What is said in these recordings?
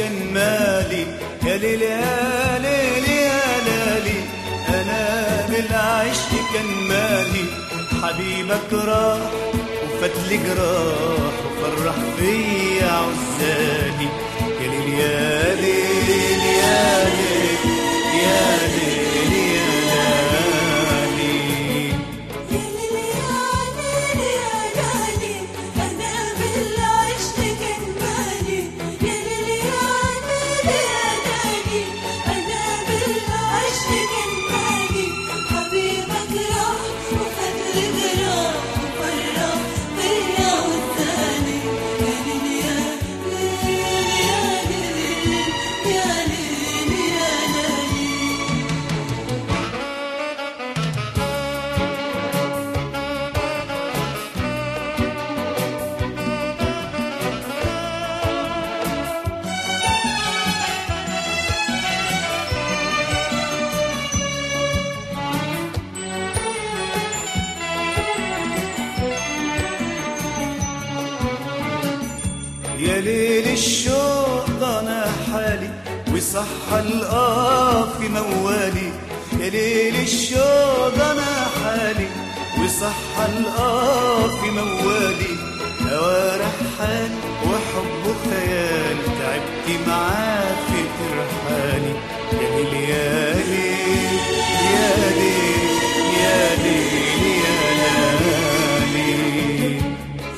كان مالي يا ليل يا ليل يا لالي انا بالعشق كان مالي حبيبك راح وفات لي جراح وفرح فيا عزالي يا ليل يا ليل يا ليل يا ليل يا لالي يا ليل الشوق ضنا حالي وصح القاف في موالي يا ليل الشوق ضنا حالي وصح القاف في موالي هوا رحال وحبه خيال تعبت معاه في ترحالي يا ليل يا ليل يا ليل يا ليل يا لالي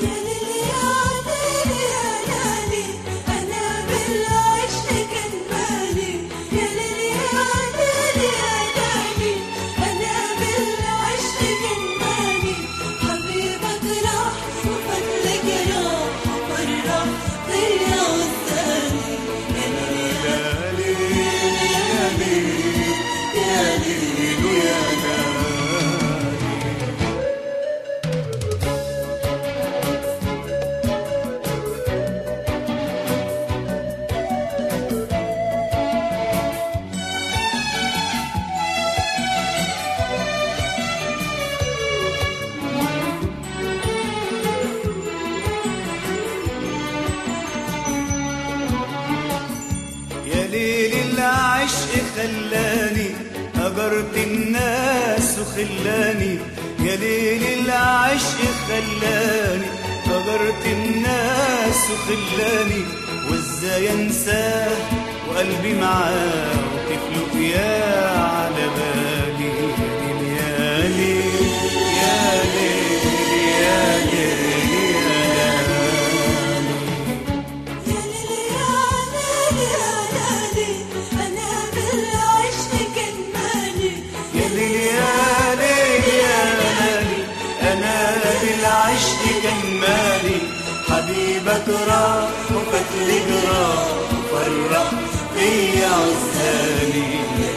يا ليل العشق خلاني هجرت الناس وخلاني يا ليل العشق خلاني هجرت الناس وخلاني وازاي انساه وقلبي معاه وتفلق يا على بالي يا ليل يا ليل يا ليل يا ليل يا ليل يا ليل يا لالي انا بالعشق كان مالي حبيبك راح وفات لي جراح وفرح فيا عزالي